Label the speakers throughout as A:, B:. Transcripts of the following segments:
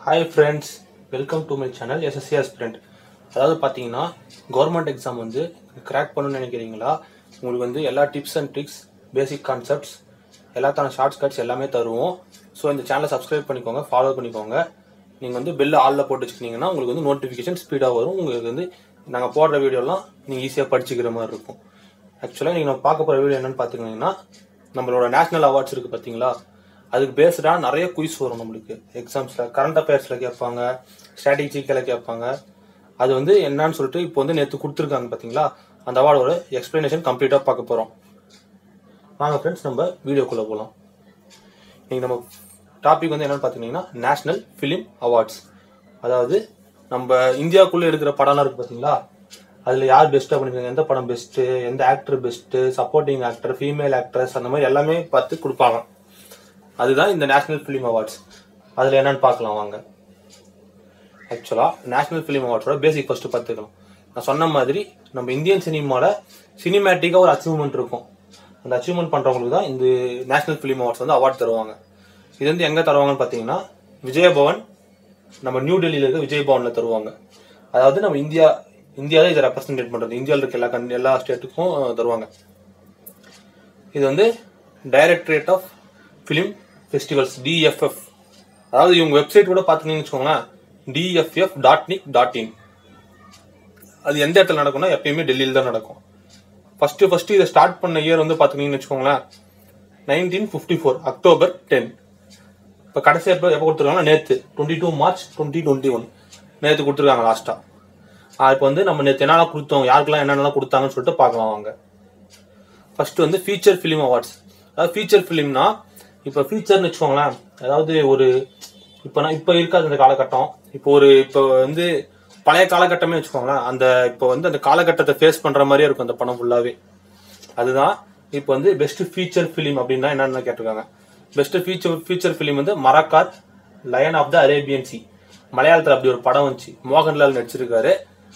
A: hi friends welcome to my channel SSC aspirant அதாவது பார்த்தீங்கன்னா government exam வந்து crack பண்ணணும்னு நினைக்கிறீங்களா உங்களுக்கு வந்து எல்லா tips and tricks basic concepts எல்லாத்தான ஷார்ட்ஸ் கட்ஸ் எல்லாமே தருவோம் ஸோ இந்த சேனலை சப்ஸ்கிரைப் பண்ணிக்கோங்க ஃபாலோ பண்ணிக்கோங்க நீங்கள் வந்து பெல் ஆலில் போட்டு வச்சுக்கிட்டீங்கன்னா உங்களுக்கு வந்து நோட்டிஃபிகேஷன் ஸ்பீடாக வரும் உங்களுக்கு வந்து நாங்கள் போடுற வீடியோலாம் நீங்கள் ஈஸியாக படிச்சுக்கிற மாதிரி இருக்கும் ஆக்சுவலாக நீங்கள் நம்ம பார்க்க போகிற வீடியோ என்னன்னு பார்த்துக்கிட்டிங்கன்னா நம்மளோட நேஷனல் அவார்ட்ஸ் இருக்குது பார்த்தீங்களா அதுக்கு பேஸ்டாக நிறைய குயிஸ் வரும் நம்மளுக்கு எக்ஸாம்ஸில் கரண்ட் அஃபேர்ஸில் கேட்பாங்க ஸ்ட்ராட்டஜிக்கில் கேட்பாங்க அது வந்து என்னன்னு சொல்லிட்டு இப்போ வந்து நேற்று கொடுத்துருக்காங்க பார்த்தீங்களா அந்த அவார்டோட எக்ஸ்பிளனேஷன் கம்ப்ளீட்டாக பார்க்க போகிறோம் வாங்க ஃப்ரெண்ட்ஸ் நம்ம வீடியோக்குள்ளே போகலாம் இன்னைக்கு நம்ம டாபிக் வந்து என்னன்னு பார்த்தீங்கன்னா நேஷனல் ஃபிலிம் அவார்ட்ஸ் அதாவது நம்ம இந்தியாவுக்குள்ளே இருக்கிற படம்லாம் இருக்குது பார்த்தீங்களா அதில் யார் பெஸ்ட்டாக பண்ணிருக்காங்க எந்த படம் பெஸ்ட்டு எந்த actor best supporting actor female actress அந்த மாதிரி எல்லாமே பார்த்து கொடுப்பாங்க அதுதான் இந்த நேஷனல் ஃபிலிம் அவார்ட்ஸ் அதில் என்னன்னு பார்க்கலாம் வாங்க ஆக்சுவலாக நேஷனல் ஃபிலிம் அவார்ட்ஸோட பேசிக் ஃபர்ஸ்ட் பார்த்துக்கலாம் நான் சொன்ன மாதிரி நம்ம இந்தியன் சினிமாவில் சினிமேட்டிக்காக ஒரு அச்சீவ்மெண்ட் இருக்கும் அந்த அச்சீவ்மெண்ட் பண்ணுறவங்களுக்கு தான் இந்த நேஷனல் ஃபிலிம் அவார்ட்ஸ் வந்து அவார்ட் தருவாங்க இது வந்து எங்கே தருவாங்கன்னு பார்த்தீங்கன்னா விஜயபவன் நம்ம நியூ டெல்லியில் இருக்க விஜயபவனில் தருவாங்க அதாவது நம்ம இந்தியா இந்தியா தான் இதை ரெப்ரசன்டேட் பண்ணுறது இந்தியாவில் இருக்க எல்லா கன் எல்லா ஸ்டேட்டுக்கும் தருவாங்க இது வந்து directorate of film festivals DFF அதாவது இவங்க வெப்சைட் கூட பார்த்தீங்கன்னு வச்சுக்கோங்களேன் DFF dot nic dot in அது எந்த இடத்துல நடக்கும்னா எப்பயுமே டெல்லியில் தான் நடக்கும் ஃபர்ஸ்ட் ஃபர்ஸ்ட் இதை ஸ்டார்ட் பண்ண இயர் வந்து பார்த்தீங்கன்னு வச்சுக்கோங்களேன் nineteen fifty four October ten இப்போ கடைசி எப்போ எப்போ கொடுத்துருக்காங்கன்னா நேற்று twenty two March twenty twenty one நேற்று கொடுத்துருக்காங்க லாஸ்ட்டாக இப்போ வந்து நம்ம நேற்று என்னென்ன கொடுத்தோம் யாருக்கெல்லாம் என்னென்னலாம் கொடுத்தாங்கன்னு சொல்லிட்டு பார்க்கலாம் வாங்க ஃபர்ஸ்ட் வந்து ஃபீச்சர் ஃபிலிம் அவார்ட்ஸ் அதாவது ஃபீச்சர் ஃபிலிம்னா இப்போ ஃபீச்சர்னு வச்சுக்கோங்களேன் அதாவது ஒரு இப்போ நான் இப்போ இருக்காது இந்த காலகட்டம் இப்போ ஒரு இப்போ வந்து பழைய காலகட்டமே வச்சுக்கோங்களேன் அந்த இப்போ வந்து அந்த காலகட்டத்தை ஃபேஸ் பண்ற மாதிரியே இருக்கும் அந்த படம் ஃபுல்லாவே அதுதான் இப்போ வந்து பெஸ்ட் ஃபீச்சர் ஃபிலிம் அப்படின்னா என்னென்ன கேட்டிருக்காங்க பெஸ்ட் ஃபீச்சர் ஃபீச்சர் ஃபிலிம் வந்து Marakkar lion of the Arabian sea மலையாளத்தில் அப்படி ஒரு படம் வந்துச்சு மோகன்லால் நடிச்சிருக்காரு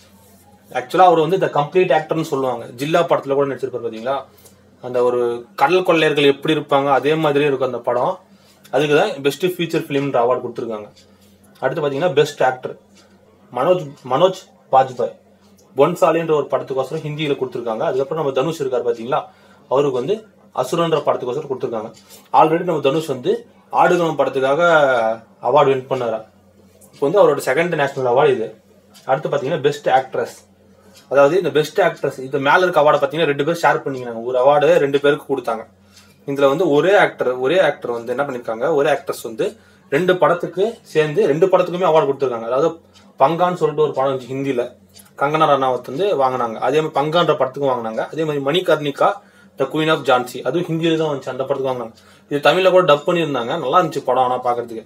A: ஆக்சுவலா அவர் வந்து இந்த கம்ப்ளீட் ஆக்டர்னு சொல்லுவாங்க ஜில்லா படத்துல கூட நடிச்சிருப்பாரு பாத்தீங்களா அந்த ஒரு கடல் கொள்ளையர்கள் எப்படி இருப்பாங்க அதே மாதிரி இருக்கும் அந்த படம் அதுக்கு தான் பெஸ்ட் ஃபீச்சர் ஃபிலிம்ன்ற அவார்டு கொடுத்துருக்காங்க அடுத்து பாத்தீங்கன்னா பெஸ்ட் ஆக்டர் மனோஜ் மனோஜ் பாஜ்பாய் பொன்சாலின்ற ஒரு படத்துக்கோசரம் ஹிந்தியில கொடுத்துருக்காங்க அதுக்கப்புறம் நம்ம தனுஷ் இருக்காரு பாத்தீங்களா அவருக்கு வந்து அசுரன்ற படத்துக்கோசரம் கொடுத்துருக்காங்க ஆல்ரெடி நம்ம தனுஷ் வந்து ஆடுகளம் படத்துக்காக அவார்டு வின் பண்ணாரு இப்போ வந்து அவரோட செகண்ட் நேஷனல் அவார்டு இது அடுத்து பாத்தீங்கன்னா பெஸ்ட் ஆக்ட்ரஸ் அதாவது இந்த பெஸ்ட் ஆக்ட்ரஸ் இது மேல இருக்க அவார்டை பாத்தீங்கன்னா ரெண்டு பேர் ஷேர் பண்ணிக்கிறாங்க ஒரு அவார்டு ரெண்டு பேருக்கு கொடுத்தாங்க இதுல வந்து ஒரே ஆக்டர் ஒரே ஆக்டர் வந்து என்ன பண்ணிருக்காங்க ஒரே ஆக்ட்ரஸ் வந்து ரெண்டு படத்துக்கு சேர்ந்து ரெண்டு படத்துக்குமே அவார்டு கொடுத்துருக்காங்க அதாவது பங்கான்னு சொல்லிட்டு ஒரு படம் இருந்துச்சு ஹிந்தியில கங்கனா ரனாவத் வந்து வாங்கினாங்க அதே மாதிரி பங்கான்ற படத்துக்கும் வாங்கினாங்க அதே மாதிரி Manikarnika the queen of Jhansi அதுவும் ஹிந்தியில தான் வந்துச்சு அந்த படத்துக்கு வாங்கினாங்க இது தமிழ்ல கூட டப் பண்ணியிருந்தாங்க நல்லா இருந்துச்சு படம் ஆனா பாக்குறதுக்கு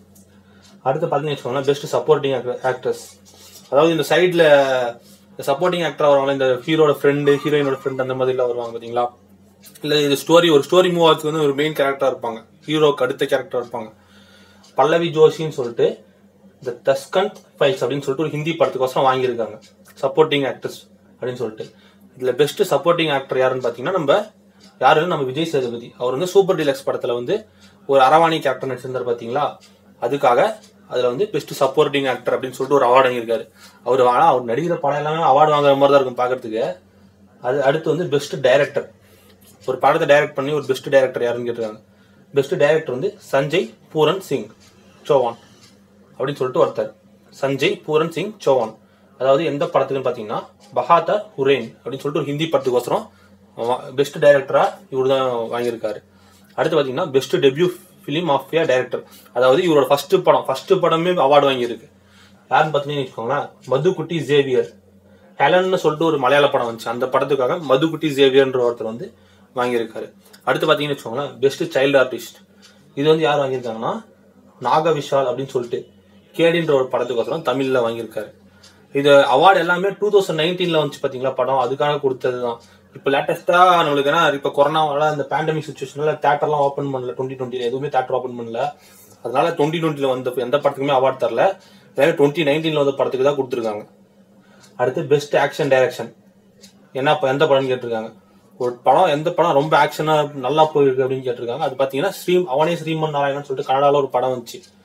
A: அடுத்து பாத்தீங்கன்னு வச்சுக்கோங்களேன் பெஸ்ட் சப்போர்ட்டிங் ஆக்டர்ஸ் அதாவது இந்த சைட்ல சப்போர்ட்டிங் ஆக்டரா வருவாங்க இந்த ஹீரோட ஃப்ரெண்டு ஹீரோயினோட ஃப்ரெண்ட் அந்த மாதிரிலாம் வருவாங்க பாத்தீங்களா இல்ல இது ஸ்டோரி ஒரு ஸ்டோரி மூவ் ஆகிறதுக்கு வந்து ஒரு மெயின் கேரக்டரா இருப்பாங்க ஹீரோக்கு அடுத்த கேரக்டர் இருப்பாங்க பல்லவி ஜோஷின்னு சொல்லிட்டு இந்த தஸ்கந்த் ஃபைல்ஸ் அப்படின்னு சொல்லிட்டு ஒரு ஹிந்தி படத்துக்கோசரம் வாங்கியிருக்காங்க சப்போர்ட்டிங் ஆக்டர்ஸ் அப்படின்னு சொல்லிட்டு இதுல பெஸ்ட் சப்போர்ட்டிங் ஆக்டர் யாருன்னு பாத்தீங்கன்னா நம்ம யாரு நம்ம விஜய் சேதுபதி அவர் வந்து சூப்பர் டீலக்ஸ் படத்துல வந்து ஒரு அரவாணி கேரக்டர் நடிச்சிருந்தார் பாத்தீங்களா அதுக்காக அதுல வந்து பெஸ்ட் சப்போர்ட்டிங் ஆக்டர் அப்படின்னு சொல்லிட்டு ஒரு அவார்டு வாங்கியிருக்காரு அவர் ஆனா அவர் நடிக்கிற படம் எல்லாமே அவார்டு வாங்குற மாதிரி தான் இருக்கும் பாக்குறதுக்கு அது அடுத்து வந்து பெஸ்ட் டைரக்டர் ஒரு படத்தை டைரக்ட் பண்ணி ஒரு பெஸ்ட் டைரக்டர் யாருன்னு கேட்டிருக்காங்க பெஸ்ட் டைரக்டர் வந்து சஞ்சய் பூரன் சிங் சௌவான் அப்படின்னு சொல்லிட்டு ஒருத்தர் சஞ்சய் பூரன் சிங் சௌவான் அதாவது எந்த படத்துக்குன்னு பாத்தீங்கன்னா பஹாதர் ஹுரேன் அப்படின்னு சொல்லிட்டு ஒரு ஹிந்தி படத்துக்கோசரம் பெஸ்ட் டைரக்டரா இவர் தான் வாங்கியிருக்காரு அடுத்து பாத்தீங்கன்னா best debut film of a director அதாவது இவரோட ஃபர்ஸ்ட் படம் ஃபர்ஸ்ட் படமே அவார்டு வாங்கியிருக்கு யாருன்னு பார்த்தீங்கன்னு வச்சுக்கோங்களேன் மதுக்குட்டி ஜேவியர் ஹெலன்னு சொல்லிட்டு ஒரு மலையாள படம் வந்துச்சு அந்த படத்துக்காக மதுக்குட்டி ஜேவியர்ன்ற ஒருத்தர் வந்து வாங்கியிருக்காரு அடுத்து பார்த்தீங்கன்னு வச்சுக்கோங்களேன் பெஸ்ட் சைல்டு ஆர்டிஸ்ட் இது வந்து யார் வாங்கியிருக்காங்கன்னா நாக விஷால் அப்படின்னு சொல்லிட்டு கேடின்ற ஒரு படத்துக்கோசரம் தமிழ்ல வாங்கியிருக்காரு இது அவார்டு எல்லாமே டூ தௌசண்ட் நைன்டீன்ல வந்துச்சு பாத்தீங்களா படம் அதுக்காக கொடுத்தது தான் இப்போ லேட்டஸ்டா நம்மளுக்கு என்ன இப்போ கொரோனாவால இந்த பேண்டமிக் சுச்சுவேஷன்ல தேட்டர்லாம் ஓப்பன் பண்ணல டுவெண்ட்டி டுவெண்ட்டில எதுவுமே தேட்டர் ஓப்பன் பண்ணல அதனால டுவெண்ட்டி டுவெண்ட்டில வந்த எந்த படத்துக்குமே அவார்டு தரல வேற டுவெண்ட்டி நைன்டீன்ல வந்த படத்துக்கு தான் கொடுத்துருக்காங்க அடுத்து பெஸ்ட் ஆக்ஷன் டைரக்ஷன் என்ன இப்ப எந்த படம்னு கேட்டிருக்காங்க ஒரு படம் எந்த படம் ரொம்ப ஆக்ஷனா நல்லா போயிருக்கு அப்படின்னு கேட்டிருக்காங்க அது பாத்தீங்கன்னா ஸ்ரீ அவனே ஸ்ரீமன் நாராயணன் சொல்லிட்டு கனடால ஒரு படம் வந்துச்சு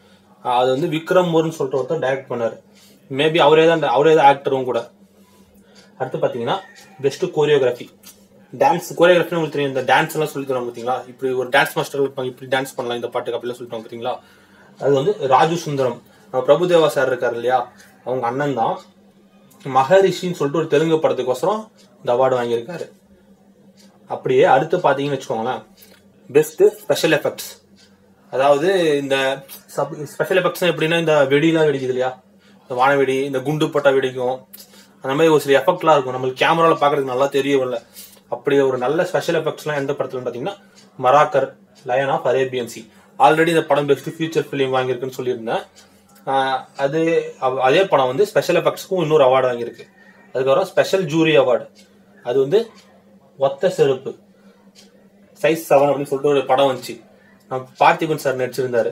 A: ஆஹ் அது வந்து விக்ரம் மோர்னு சொல்லிட்டு ஒருத்தர் டைரக்ட் பண்ணாரு மேபி அவரே தான் அவரே தான் ஆக்டரும் கூட அடுத்து பாத்தீங்கன்னா பெஸ்ட் கோரியோகிராஃபி டான்ஸ் கோரியோகிராஃபி உங்களுக்கு தெரியும் இந்த டான்ஸ் எல்லாம் சொல்லி தருவாங்க பாத்தீங்களா இப்படி ஒரு டான்ஸ் மாஸ்டர் இருப்பாங்க இப்படி டான்ஸ் பண்ணலாம் இந்த பாட்டுக்கு அப்படிலாம் சொல்லிட்டு பாத்தீங்களா அது வந்து ராஜு சுந்தரம் நம்ம பிரபுதேவா சார் இருக்காரு இல்லையா அவங்க அண்ணன் தான் மகரிஷின்னு சொல்லிட்டு ஒரு தெலுங்கு படத்துக்கோசரம் இந்த அவார்டு வாங்கியிருக்காரு அப்படியே அடுத்து பாத்தீங்கன்னு வச்சுக்கோங்களேன் பெஸ்ட் ஸ்பெஷல் எஃபெக்ட்ஸ் அதாவது இந்த ஸ்பெஷல் எஃபெக்ட்ஸ் எப்படின்னா இந்த வெடிலாம் வெடிக்குது இல்லையா இந்த வானவெடி இந்த குண்டு பட்டா வெடிக்கும் அந்த மாதிரி ஒரு சில எஃபெக்ட்லாம் இருக்கும் நம்மளுக்கு கேமரால பாக்குறதுக்கு நல்லா தெரியவில்லை அப்படி ஒரு நல்ல ஸ்பெஷல் எஃபெக்ட்ஸ்லாம் எந்த படத்துல பாத்தீங்கன்னா Marakkar lion of Arabian sea already இந்த படம் பெஸ்ட் ஃபியூச்சர் ஃபிலிம் வாங்கியிருக்குன்னு சொல்லியிருந்தேன் ஆஹ் அது அவ- அதே படம் வந்து ஸ்பெஷல் எஃபெக்ட்ஸ்க்கும் இன்னொரு அவார்டு வாங்கியிருக்கு அதுக்கப்புறம் ஸ்பெஷல் ஜூரி அவார்டு அது வந்து ஒத்த செருப்பு சைஸ் செவன் அப்படின்னு சொல்லிட்டு ஒரு படம் வந்துச்சு நம்ம பார்த்திபன் சார் நடிச்சிருந்தாரு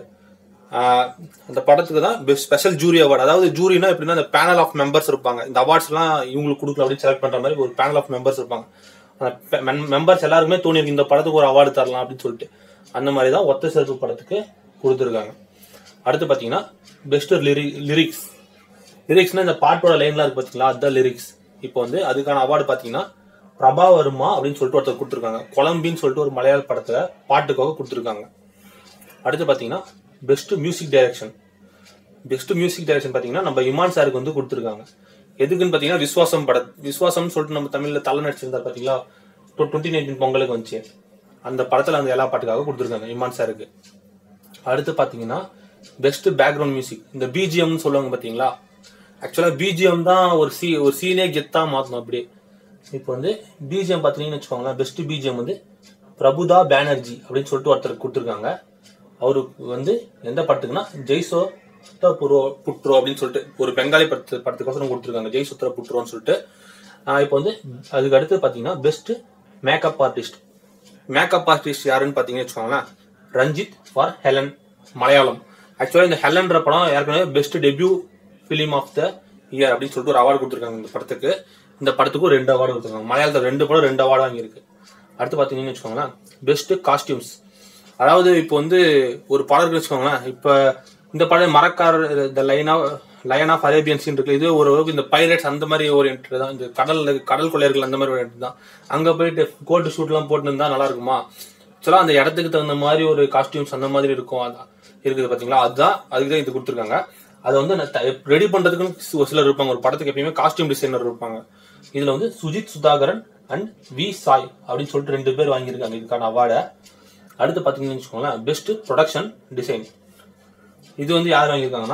A: ஆஹ் அந்த படத்துக்கு தான் பெஸ்ட் ஸ்பெஷல் ஜூரி அவார்டு அதாவது ஜூரினா எப்படின்னா அந்த பேனல் ஆஃப் மெம்பர்ஸ் இருப்பாங்க இந்த அவார்ட்ஸ் எல்லாம் இவங்களுக்கு கொடுக்கல அப்படின்னு செலக்ட் பண்ற மாதிரி ஒரு பேனல் ஆஃப் மெம்பர்ஸ் இருப்பாங்க அந்த மெம்பர்ஸ் எல்லாருக்குமே தோணிருக்கு இந்த படத்துக்கு ஒரு அவார்டு தரலாம் அப்படின்னு சொல்லிட்டு அந்த மாதிரி தான் ஒத்த செருப்பு படத்துக்கு கொடுத்துருக்காங்க அடுத்து பாத்தீங்கன்னா பெஸ்ட் லிரிக்ஸ் லிரிக்ஸ்னா இந்த பாட்டோட லைன்லாம் இருக்கு பாத்தீங்களா அதுதான் லிரிக்ஸ் இப்போ வந்து அதுக்கான அவார்டு பாத்தீங்கன்னா பிரபா வர்மா அப்படின்னு சொல்லிட்டு ஒருத்தர் கொடுத்துருக்காங்க கொலம்பின்னு சொல்லிட்டு ஒரு மலையாள படத்துல பாட்டுக்காக கொடுத்துருக்காங்க அடுத்து பாத்தீங்கன்னா best music direction best music direction பாத்தீங்கன்னா நம்ம இமான் சாருக்கு வந்து கொடுத்துருக்காங்க எதுக்குன்னு பாத்தீங்கன்னா விஸ்வாசம் பட விஸ்வாசம்னு சொல்லிட்டு நம்ம தமிழ்ல தலை நடிச்சிருந்தார் பாத்தீங்களா டுவெண்ட்டி நைன்டீன் பொங்கலுக்கு வந்துச்சு அந்த படத்துல அந்த எல்லா பாட்டுக்காக கொடுத்துருக்காங்க இமான் சாருக்கு அடுத்து பாத்தீங்கன்னா பெஸ்ட் பேக்ரவுண்ட் மியூசிக் இந்த பிஜிஎம்னு சொல்லுவாங்க பாத்தீங்களா ஆக்சுவலா பிஜிஎம் தான் ஒரு சி ஒரு சீனே கெத்தா மாத்தணும் அப்படியே இப்போ வந்து பிஜிஎம் பாத்தீங்கன்னு வச்சுக்கோங்களேன் பெஸ்ட் பிஜிஎம் வந்து பிரபுதா பேனர்ஜி அப்படின்னு சொல்லிட்டு ஒருத்தர் கொடுத்துருக்காங்க அவருக்கு வந்து எந்த படத்துக்குன்னா ஜெய்சோ புரோ புட்ரோ அப்படின்னு சொல்லிட்டு ஒரு பெங்காலி படத்து படத்துக்கோசரம் கொடுத்துருக்காங்க ஜெய் சுத்ரா புட்ரோன்னு சொல்லிட்டு ஆஹ் இப்போ வந்து அதுக்கு அடுத்து பாத்தீங்கன்னா best makeup artist makeup artist யாருன்னு பாத்தீங்கன்னு வச்சுக்கோங்களேன் ரஞ்சித் ஃபார் ஹெலன் மலையாளம் ஆக்சுவலா இந்த ஹெலன்ற படம் ஏற்கனவே best debut film of the year அப்படின்னு சொல்லிட்டு ஒரு அவார்டு கொடுத்துருக்காங்க இந்த படத்துக்கு இந்த படத்துக்கும் ரெண்டு அவார்டு கொடுத்துருக்காங்க மலையாளத்தில் ரெண்டு படம் ரெண்டு அவார்டு வாங்கியிருக்கு அடுத்து பாத்தீங்கன்னு வச்சுக்கோங்களேன் பெஸ்ட் காஸ்டியூம்ஸ் அதாவது இப்போ வந்து ஒரு படம் இருக்கு வச்சுக்கோங்களேன் இப்போ இந்த படம் மரக்கார் இந்த line of lion of Arabian sea இருக்கு இது ஒரு அளவுக்கு இந்த பைரட்ஸ் அந்த மாதிரி ஓரியன்ட் தான் இந்த கடல் கடல் கொள்ளையர்கள் அந்த மாதிரி ஓரியன்ட் தான் அங்க போயிட்டு கோல்டு ஷூட் எல்லாம் போட்டு இருந்தா நல்லா இருக்குமா ஆக்சுவலா அந்த இடத்துக்கு தகுந்த மாதிரி ஒரு காஸ்டியூம்ஸ் அந்த மாதிரி இருக்கும் அதான் இருக்குது பாத்தீங்களா அதுதான் அதுக்கு தான் இது கொடுத்துருக்காங்க அதை வந்து ரெடி பண்றதுக்குன்னு ஒரு சிலர் இருப்பாங்க ஒரு படத்துக்கு எப்பயுமே காஸ்டியூம் டிசைனர் இருப்பாங்க இதுல வந்து சுஜித் சுதாகரன் அண்ட் வி சாய் அப்படின்னு சொல்லிட்டு ரெண்டு பேர் வாங்கியிருக்காங்க இதுக்கான அவார்டை அடுத்து பாத்தீங்கன்னு வச்சுக்கோங்களேன் பெஸ்ட் ப்ரொடக்ஷன் டிசைன் இது வந்து யார் வாங்கியிருக்காங்கன்னா